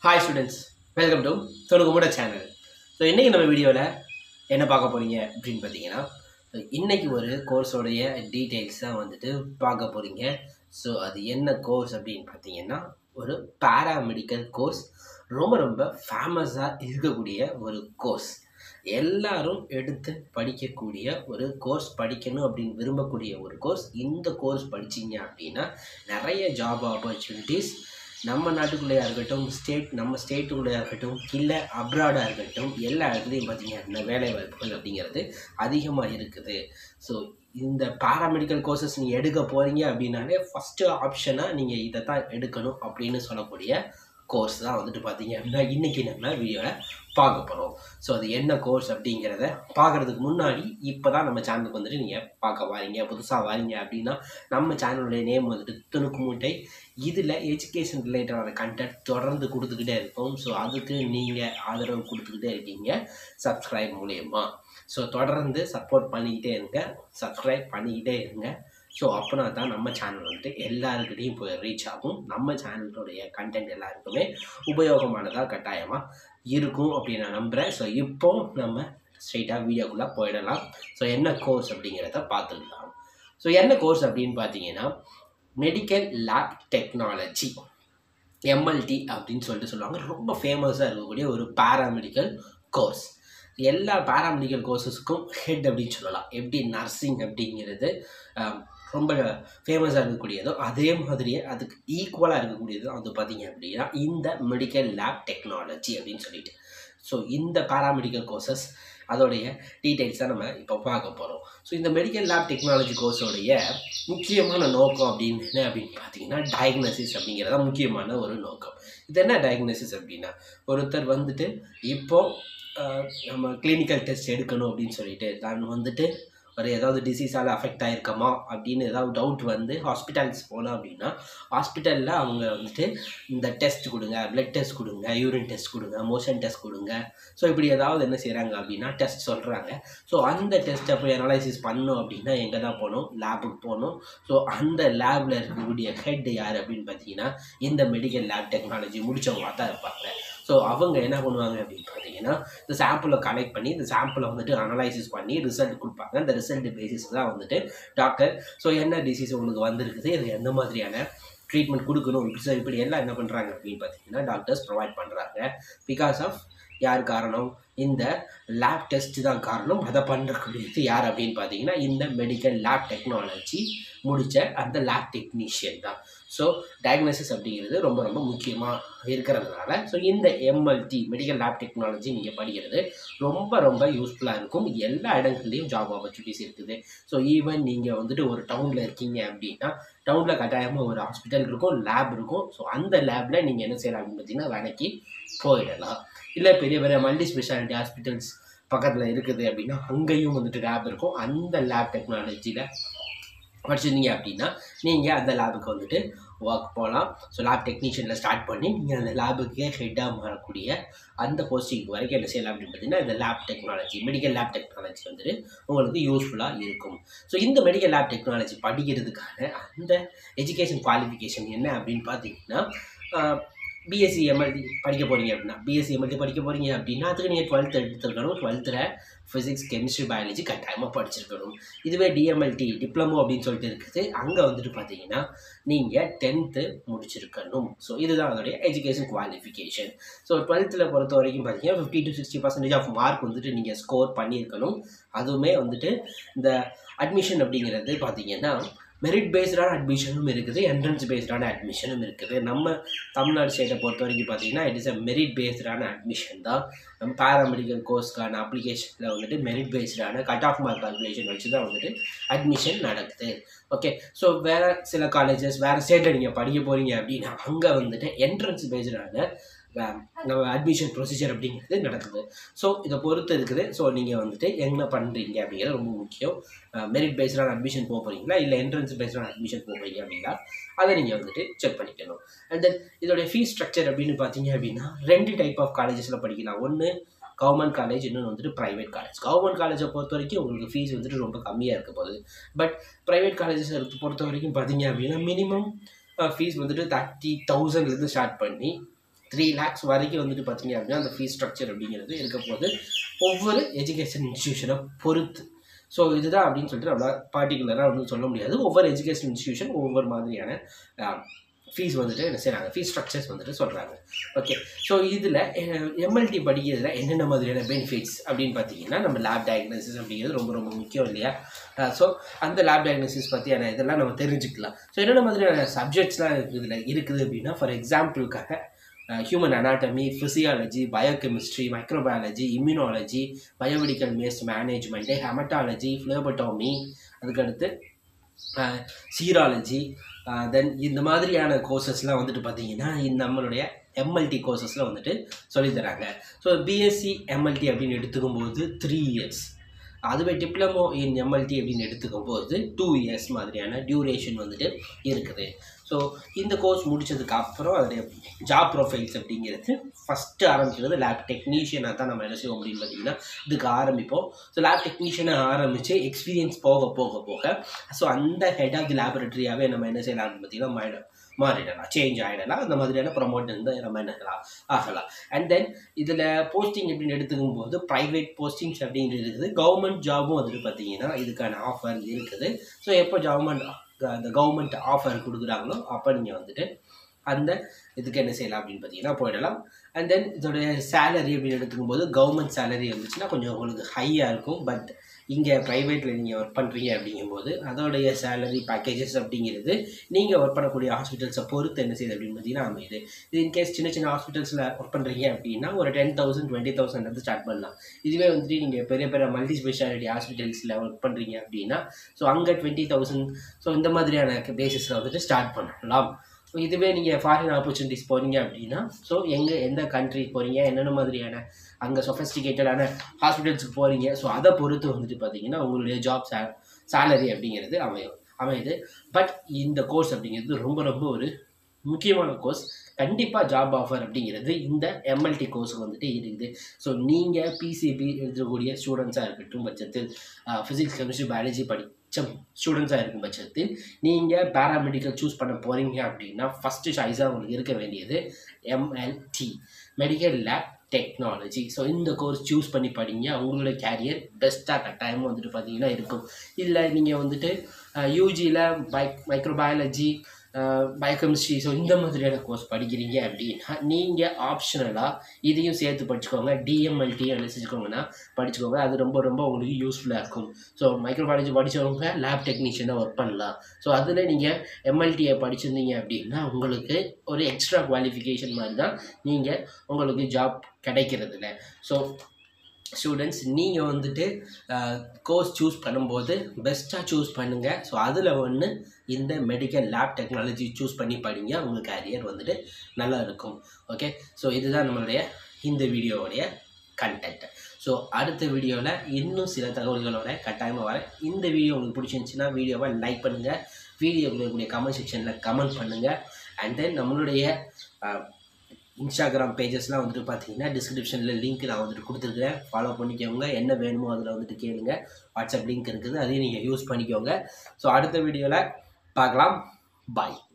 hi students welcome to தொழுகுமுட channel so இன்றைக்கி நம்ம வீடியோவில் என்ன பார்க்க போகிறீங்க அப்படின்னு பார்த்தீங்கன்னா இன்றைக்கி ஒரு கோர்ஸோடைய டீட்டெயில்ஸ் தான் வந்துட்டு பார்க்க போகிறீங்க ஸோ அது என்ன கோர்ஸ் அப்படின்னு பார்த்தீங்கன்னா ஒரு பேராமெடிக்கல் கோர்ஸ் ரொம்ப ரொம்ப ஃபேமஸாக இருக்கக்கூடிய ஒரு கோர்ஸ் எல்லாரும் எடுத்து படிக்கக்கூடிய ஒரு கோர்ஸ் படிக்கணும் அப்படின்னு விரும்பக்கூடிய ஒரு கோர்ஸ் இந்த கோர்ஸ் படிச்சீங்க அப்படின்னா நிறைய ஜாப் ஆப்பர்ச்சுனிட்டிஸ் நம்ம நாட்டுக்குள்ளேயா இருக்கட்டும் ஸ்டேட் நம்ம ஸ்டேட்டுக்குள்ளேயா இருக்கட்டும் இல்லை அப்ராடாக இருக்கட்டும் எல்லா இடத்துலையும் பார்த்தீங்க அப்படின்னா வேலை வாய்ப்புகள் அப்படிங்கிறது அதிகமாக இருக்குது ஸோ இந்த பாராமெடிக்கல் கோர்சஸ் நீங்கள் எடுக்க போகிறீங்க அப்படின்னாலே ஃபஸ்ட்டு ஆப்ஷனாக நீங்கள் இதை தான் எடுக்கணும் அப்படின்னு சொல்லக்கூடிய கோர்ஸ் தான் வந்துட்டு பார்த்தீங்க அப்படின்னா இன்றைக்கி நம்ம வீடியோவில் பார்க்க போகிறோம் ஸோ அது என்ன கோர்ஸ் அப்படிங்கிறத பார்க்குறதுக்கு முன்னாடி இப்போ தான் நம்ம சேனலுக்கு வந்துட்டு நீங்கள் பார்க்க வாரீங்க புதுசாக வாரீங்க அப்படின்னா நம்ம சேனலுடைய நேம் வந்துட்டு துணுக்கு மூட்டை இதில் எஜுகேஷன் ரிலேட்டடான கண்டென்ட் தொடர்ந்து கொடுத்துக்கிட்டே இருக்கும் ஸோ அதுக்கு நீங்கள் ஆதரவு கொடுத்துக்கிட்டே இருக்கீங்க சப்ஸ்கிரைப் மூலயமா ஸோ தொடர்ந்து சப்போர்ட் பண்ணிக்கிட்டே இருங்க சப்ஸ்கிரைப் பண்ணிக்கிட்டே இருங்க ஸோ அப்படின்னா தான் நம்ம சேனல் வந்துட்டு எல்லாருக்கிட்டையும் போய் ரீச் ஆகும் நம்ம சேனலுடைய கண்டென்ட் எல்லாருக்குமே உபயோகமானதாக கட்டாயமாக இருக்கும் அப்படின்னு நான் நம்புகிறேன் ஸோ இப்போ நம்ம ஸ்ட்ரெயிட்டாக வீடியோக்குள்ளே போயிடலாம் ஸோ என்ன கோர்ஸ் அப்படிங்கிறத பார்த்துக்கலாம் ஸோ என்ன கோர்ஸ் அப்படின்னு பார்த்தீங்கன்னா மெடிக்கல் லேப் டெக்னாலஜி எம்எல்டி அப்படின்னு சொல்லிட்டு சொல்லுவாங்க ரொம்ப ஃபேமஸாக இருக்கக்கூடிய ஒரு பேராமெடிக்கல் கோர்ஸ் எல்லா பேராமெடிக்கல் கோர்சஸுக்கும் ஹெட் அப்படின்னு சொல்லலாம் எப்படி நர்சிங் அப்படிங்கிறது ஆம், ரொம்ப ஃபேமஸாக இருக்கக்கூடியதோ அதே மாதிரியே அதுக்கு ஈக்குவலாக இருக்கக்கூடியதோ அது பார்த்தீங்க அப்படின்னா இந்த மெடிக்கல் லேப் டெக்னாலஜி அப்படின்னு சொல்லிட்டு ஸோ இந்த பேராமெடிக்கல் கோர்சஸ் அதோடைய டீட்டெயில்ஸ் தான் நம்ம இப்போ பார்க்க போகிறோம் ஸோ இந்த மெடிக்கல் லேப் டெக்னாலஜி கோர்ஸோடைய முக்கியமான நோக்கம் அப்படின்னு என்ன அப்படின்னு பார்த்தீங்கன்னா டயக்னோசிஸ் அப்படிங்கிறதா முக்கியமான ஒரு நோக்கம் இது என்ன டயக்னோசிஸ் அப்படின்னா ஒருத்தர் வந்துட்டு இப்போ ஆஹ், நம்ம கிளினிக்கல் டெஸ்ட் எடுக்கணும் அப்படின்னு சொல்லிட்டு நான் வந்துட்டு ஒரு ஏதாவது டிசீஸால் அஃபெக்ட் ஆகிருக்கமா அப்படின்னு ஏதாவது டவுட் வந்து ஹாஸ்பிட்டல்ஸ் போனோம் அப்படின்னா ஹாஸ்பிட்டலில் அவங்க வந்துட்டு இந்த டெஸ்ட் கொடுங்க பிளட் டெஸ்ட் கொடுங்க யூரின் டெஸ்ட் கொடுங்க மோஷன் டெஸ்ட் கொடுங்க ஸோ இப்படி ஏதாவது என்ன செய்கிறாங்க அப்படின்னா டெஸ்ட் சொல்கிறாங்க ஸோ அந்த டெஸ்ட்டை போய் அனலைசிஸ் பண்ணோம் அப்படின்னா எங்கே தான் போகணும் லேபுக்கு போகணும் ஸோ அந்த லேபில் இருக்கக்கூடிய ஹெட் யார் அப்படின்னு பார்த்தீங்கன்னா இந்த மெடிக்கல் லேப் டெக்னாலஜி முடிச்சவங்க தான் இருப்பாங்க ஸோ அவங்க என்ன பண்ணுவாங்க அப்படின்னு பார்த்தீங்கன்னா இந்த சாம்பிளை கலெக்ட் பண்ணி இந்த சாம்பிளை வந்துட்டு அனலைசிஸ் பண்ணி ரிசல்ட் கொடுப்பாங்க அந்த ரிசல்ட் பேசிஸ் தான் வந்துட்டு டாக்டர் ஸோ என்ன டிசீஸ் உங்களுக்கு வந்திருக்குது இது எந்த மாதிரியான ட்ரீட்மெண்ட் கொடுக்கணும் இப்படி so இப்படி எல்லாம் என்ன பண்ணுறாங்க அப்படின்னு பார்த்தீங்கன்னா டாக்டர்ஸ் ப்ரொவைட் பண்ணுறாங்க பிகாஸ் ஆஃப் யார் காரணம் இந்த லேப் டெஸ்ட் தான் காரணம் அதை பண்ணுறக்கூடியது யார் அப்படின்னு பார்த்தீங்கன்னா இந்த மெடிக்கல் லேப் டெக்னாலஜி முடித்த அந்த லேப் டெக்னீஷியன் தான் ஸோ டயக்னோசிஸ் அப்படிங்கிறது ரொம்ப ரொம்ப முக்கியமாக இருக்கிறதுனால ஸோ இந்த எம்எல்டி மெடிக்கல் லேப் டெக்னாலஜி நீங்கள் படிக்கிறது ரொம்ப ரொம்ப யூஸ்ஃபுல்லாக இருக்கும் எல்லா இடங்கள்லையும் ஜாப் ஆப்பர்ச்சுனிட்டிஸ் இருக்குது ஸோ ஈவன் நீங்கள் வந்துட்டு ஒரு டவுனில் இருக்கீங்க அப்படின்னா டவுனில் கட்டாயமாக ஒரு ஹாஸ்பிட்டல் இருக்கும் லேப் இருக்கும் ஸோ அந்த லேபில் நீங்கள் என்ன செய்யலாம் அப்படின்னு பார்த்தீங்கன்னா வேலைக்கு போயிடலாம் இல்லை பெரிய பெரிய மல்டி ஸ்பெஷாலிட்டி ஹாஸ்பிட்டல்ஸ் பக்கத்தில் இருக்குது அப்படின்னா அங்கேயும் வந்துட்டு லேப் இருக்கும் அந்த லேப் டெக்னாலஜியில் படிச்சிருந்தீங்க அப்படின்னா நீங்கள் அந்த லேபுக்கு வந்துட்டு ஒர்க் போகலாம் ஸோ லேப் டெக்னீஷியனில் ஸ்டார்ட் பண்ணி நீங்கள் அந்த லேபுக்கே ஹெட்டாக மாறக்கூடிய அந்த போஸ்டிங் வரைக்கும் என்ன செய்யலாம் அப்படின்னு பார்த்தீங்கன்னா இந்த lab technology medical lab technology வந்துட்டு உங்களுக்கு யூஸ்ஃபுல்லாக இருக்கும் ஸோ இந்த மெடிக்கல் லேப் டெக்னாலஜி படிக்கிறதுக்கான அந்த எஜுகேஷன் குவாலிஃபிகேஷன் என்ன அப்படின்னு பார்த்தீங்கன்னா பிஎஸ்சி எம்எல்டி படிக்க போகிறீங்க அப்படின்னா பிஎஸ்சி எம்எல்டி படிக்க போகிறீங்க அப்படின்னா அதுக்கு நீங்கள் டுவெல்த் எடுத்துருக்கணும் டுவெல்த்தில் ஃபிசிக்ஸ் கெமிஸ்ட்ரி பயாலஜி கட்டாயமாக படிச்சிருக்கணும் இதுவே டிஎம்எல்டி டிப்ளமோ அப்படின்னு சொல்லிட்டு இருக்குது அங்கே வந்துட்டு பார்த்தீங்கன்னா நீங்கள் டென்த்து முடிச்சிருக்கணும் ஸோ இதுதான் அதோடைய எஜுகேஷன் குவாலிஃபிகேஷன் ஸோ டுவெல்த்தில் பொறுத்த வரைக்கும் பார்த்தீங்கன்னா fifty to sixty percentage of mark வந்துட்டு நீங்கள் ஸ்கோர் பண்ணியிருக்கணும் அதுவுமே வந்துட்டு இந்த அட்மிஷன் அப்படிங்கிறது பார்த்தீங்கன்னா மெரிட் பேஸ்டான அட்மிஷனும் இருக்குது என்ட்ரன்ஸ் பேஸ்டான அட்மிஷனும் இருக்குது நம்ம தமிழ்நாடு ஸ்டேட்டை பொறுத்த வரைக்கும் பார்த்தீங்கன்னா இட் இஸ் அ மெரிட் பேஸ்டான அட்மிஷன் தான் நம்ம பேராமெடிக்கல் கோர்ஸ்க்கான அப்ளிகேஷனில் வந்துட்டு மெரிட் பேஸ்டான கட் ஆஃப் மார்க் கால்குலேஷன் வச்சு தான் வந்துட்டு அட்மிஷன் நடக்குது ஓகே ஸோ வேறு சில காலேஜஸ் வேறு ஸ்டேட்டில் நீங்கள் படிக்க போகிறீங்க அப்படின்னா அங்கே வந்துட்டு என்ட்ரன்ஸ் பேஸ்டான நம்ம அட்மிஷன் ப்ரொசீஜர் அப்படிங்கிறது நடக்குது ஸோ இதை பொறுத்து இருக்குது ஸோ நீங்கள் வந்துட்டு என்ன பண்ணுறீங்க அப்படிங்கிறது ரொம்ப முக்கியம் மெரிட் பேஸ்டான அட்மிஷன் போக போகிறீங்களா இல்லை என்ட்ரன்ஸ் பேஸ்டான அட்மிஷன் போக போகிறீங்க அப்படின்னா அதை நீங்கள் வந்துட்டு செக் பண்ணிக்கணும் அண்ட் தென் இதோடைய ஃபீஸ் ஸ்ட்ரக்சர் அப்படின்னு பார்த்தீங்க அப்படின்னா ரெண்டு டைப் ஆஃப் காலேஜஸில் படிக்கலாம் ஒன்று கவர்மெண்ட் காலேஜ் இன்னொன்று வந்துட்டு ப்ரைவேட் காலேஜ் கவர்மெண்ட் காலேஜை பொறுத்த வரைக்கும் உங்களுக்கு ஃபீஸ் வந்துட்டு ரொம்ப கம்மியாக இருக்க போகுது பட் ப்ரைவேட் காலேஜஸ் பொறுத்த வரைக்கும் பார்த்தீங்க அப்படின்னா மினிமம் ஃபீஸ் வந்துட்டு தேர்ட்டி தௌசண்ட்லேருந்து ஸ்டார்ட் பண்ணி த்ரீ லேக்ஸ் வரைக்கும் வந்துட்டு பார்த்தீங்க அப்படின்னா அந்த ஃபீஸ் ஸ்ட்ரக்சர் அப்படிங்கிறது இருக்க போது ஒவ்வொரு எஜுகேஷன் இன்ஸ்டியூஷனை பொறுத்து ஸோ இதுதான் அப்படின்னு சொல்லிட்டு நம்மளால் பார்ட்டிகுலராக வந்து சொல்ல முடியாது ஒவ்வொரு எஜுகேஷன் இன்ஸ்டியூஷன் ஒவ்வொரு மாதிரியான ஃபீஸ் வந்துட்டு என்ன செய்கிறாங்க ஃபீஸ் ஸ்ட்ரக்சர்ஸ் வந்துட்டு சொல்கிறாங்க ஓகே ஸோ இதில் எம்எல்டி படிக்கிறதுல என்னென்ன மாதிரியான பெனிஃபிட்ஸ் அப்படின்னு பார்த்தீங்கன்னா நம்ம லேப் டயக்னோசிஸ் அப்படிங்கிறது ரொம்ப ரொம்ப முக்கியம் இல்லையா ஸோ அந்த லேப் டயக்னோசிஸ் பற்றியான இதெல்லாம் நம்ம தெரிஞ்சுக்கலாம் ஸோ என்னென்ன மாதிரியான சப்ஜெக்ட்ஸ்லாம் இதில் இருக்குது அப்படின்னா ஃபார் எக்ஸாம்பிளுக்காக human anatomy physiology biochemistry microbiology immunology biomedical waste management haematology phlebotomy அதுக்கடுத்து சீராலஜி தென் இந்த மாதிரியான கோர்சஸ்லாம் வந்துட்டு பார்த்தீங்கன்னா இந்த நம்மளுடைய எம்எல்டி கோர்சஸில் வந்துட்டு சொல்லித் தராங்க ஸோ பிஎஸ்சி எம்எல்டி அப்படின்னு எடுத்துக்கும் போது த்ரீ இயர்ஸ் அதுவே டிப்ளமோ இன் எம்எல்டி அப்படின்னு எடுத்துக்கும் போது டூ இயர்ஸ் மாதிரியான டியூரேஷன் வந்துட்டு இருக்குது ஸோ இந்த கோர்ஸ் முடிச்சதுக்கு அப்புறம் அதோடைய ஜாப் ப்ரொஃபைல்ஸ் அப்படிங்கிறது ஃபஸ்ட்டு ஆரம்பிக்கிறது லேப் டெக்னீஷியனாக தான் நம்ம என்ன செய்வோம் அப்படின்னு பார்த்தீங்கன்னா இதுக்கு ஆரம்பிப்போம் ஸோ லேப் டெக்னீஷியனை ஆரம்பித்து எக்ஸ்பீரியன்ஸ் போக போக போக ஸோ அந்த ஹெட் ஆஃப் தி லேபரட்டரியாகவே நம்ம என்ன செய்யலாம் அப்படின்னு பார்த்தீங்கன்னா மாறிடும் மாறிடலாம் சேஞ்ச் ஆகிடலாம் அந்த மாதிரியான ப்ரொமோட் வந்து நம்ம என்ன செய்யலாம் ஆகலாம் அண்ட் தென் இதில் போஸ்டிங் அப்படின்னு எடுத்துக்கும் போது ப்ரைவேட் போஸ்டிங்ஸ் அப்படிங்கிறது இருக்குது கவர்மெண்ட் ஜாபும் வந்துட்டு பார்த்தீங்கன்னா இதுக்கான ஆஃபர் இருக்குது ஸோ எப்போ கவர்மெண்ட் அந்த கவர்மெண்ட் ஆஃபர் கொடுக்குறாங்களோ அப்போ நீங்கள் வந்துட்டு அந்த இதுக்கு என்ன செய்யலாம் அப்படின்னு பார்த்தீங்கன்னா போயிடலாம் அண்ட் தென் இதோடைய சேலரி அப்படின்னு எடுத்துக்கும் போது கவர்மெண்ட் சேலரி இருந்துச்சுன்னா கொஞ்சம் உங்களுக்கு ஹையாக இருக்கும் பட் இங்கே ப்ரைவேட்டில் நீங்கள் ஒர்க் பண்ணுறீங்க அப்படிங்கும்போது அதோடைய சேலரி பேக்கேஜஸ் அப்படிங்கிறது நீங்கள் ஒர்க் பண்ணக்கூடிய ஹாஸ்பிட்டல்ஸை பொறுத்து என்ன செய்யுது அப்படின்னு பார்த்தீங்கன்னா அமையுது இது இன்கேஸ் சின்ன சின்ன ஹாஸ்பிட்டல்ஸில் ஒர்க் பண்ணுறீங்க அப்படின்னா ஒரு டென் தௌசண்ட் டுவெண்ட்டி தௌசண்ட் வந்து ஸ்டார்ட் பண்ணலாம் இதுவே வந்துட்டு நீங்கள் பெரிய பெரிய மல்டி ஸ்பெஷாலிட்டி ஹாஸ்பிட்டல்ஸில் ஒர்க் பண்ணுறீங்க அப்படின்னா ஸோ அங்கே டுவெண்ட்டி தௌசண்ட் ஸோ இந்த மாதிரியான பேசிஸில் வந்துட்டு ஸ்டார்ட் பண்ணலாம் ஸோ இதுவே நீங்கள் ஃபாரின் ஆப்பர்ச்சுனிட்டிஸ் போகிறீங்க அப்படின்னா ஸோ எங்கே எந்த கண்ட்ரி போகிறீங்க என்னென்ன மாதிரியான அங்கே சொஃபஸ்டிகேட்டடான ஹாஸ்பிட்டல்ஸுக்கு போகிறீங்க ஸோ அதை பொறுத்து வந்துட்டு பார்த்தீங்கன்னா உங்களுடைய ஜாப் சே சேலரி அப்படிங்கிறது அமையும் அமையுது பட் இந்த கோர்ஸ் அப்படிங்கிறது ரொம்ப ரொம்ப ஒரு முக்கியமான கோர்ஸ் கண்டிப்பாக ஜாப் ஆஃபர் அப்படிங்கிறது இந்த எம்எல்டி கோர்ஸுக்கு வந்துட்டு இருக்குது ஸோ நீங்கள் பிசிபி எழுதக்கூடிய ஸ்டூடெண்ட்ஸாக இருக்கட்டும் பட்சத்தில் ஃபிசிக்ஸ் கெமிஸ்ட்ரி பயாலஜி படித்த ஸ்டூடெண்ட்ஸாக இருக்கும் பட்சத்தில் நீங்கள் பேராமெடிக்கல் சூஸ் பண்ண போகிறீங்க அப்படின்னா ஃபஸ்ட்டு சாய்ஸாக உங்களுக்கு இருக்க வேண்டியது MLT medical lab technology so இந்த கோர்ஸ் சூஸ் பண்ணி படிங்க உங்களுடைய கேரியர் பெஸ்ட்டாக கட்டாயமாக வந்துட்டு பார்த்தீங்கன்னா இருக்கும் இல்லை நீங்கள் வந்துட்டு யூஜியில் மைக் மைக்ரோபயாலஜி பயோகெமிஸ்ட்ரி ஸோ இந்த மாதிரியான கோர்ஸ் படிக்கிறீங்க அப்படின்னா நீங்கள் ஆப்ஷனலாக இதையும் சேர்த்து படிச்சுக்கோங்க டிஎம்எல்டியும் என்ன செஞ்சுக்கோங்கன்னா படிச்சுக்கோங்க அது ரொம்ப ரொம்ப உங்களுக்கு யூஸ்ஃபுல்லாக இருக்கும் ஸோ மைக்ரோபாலஜி படித்தவங்க லேப் டெக்னீஷியனாக ஒர்க் பண்ணலாம் ஸோ அதில் நீங்கள் எம்எல்டியை படிச்சிருந்தீங்க அப்படின்னா உங்களுக்கு ஒரு எக்ஸ்ட்ரா குவாலிஃபிகேஷன் மாதிரி தான் நீங்கள் உங்களுக்கு ஜாப் கிடைக்கிறதுல ஸோ ஸ்டூடெண்ட்ஸ் நீங்கள் வந்துட்டு கோர்ஸ் சூஸ் பண்ணும்போது பெஸ்ட்டாக சூஸ் பண்ணுங்கள் ஸோ அதில் ஒன்று இந்த மெடிக்கல் லேப் டெக்னாலஜி சூஸ் பண்ணி படிங்க உங்கள் கேரியர் வந்துட்டு நல்லா இருக்கும் ஓகே ஸோ இதுதான் நம்மளுடைய இந்த வீடியோவுடைய கண்டென்ட் ஸோ அடுத்த வீடியோவில் இன்னும் சில தகவல்களோட கட்டாயமாக வரேன் இந்த வீடியோ உங்களுக்கு பிடிச்சிருந்துச்சின்னா வீடியோவை லைக் பண்ணுங்கள் வீடியோ இருக்கக்கூடிய கமெண்ட் செக்ஷனில் கமெண்ட் பண்ணுங்கள் அண்ட் தென் நம்மளுடைய இன்ஸ்டாகிராம் பேஜஸ்லாம் வந்துட்டு பார்த்தீங்கன்னா டிஸ்கிரிப்ஷனில் லிங்க் நான் வந்துட்டு கொடுத்துருக்குறேன் ஃபாலோ பண்ணிக்கோங்க என்ன வேணுமோ அதில் வந்துட்டு கேளுங்க வாட்ஸ்அப் லிங்க் இருக்குது அதையும் நீங்கள் யூஸ் பண்ணிக்கோங்க ஸோ அடுத்த வீடியோவில் பார்க்கலாம் பாய்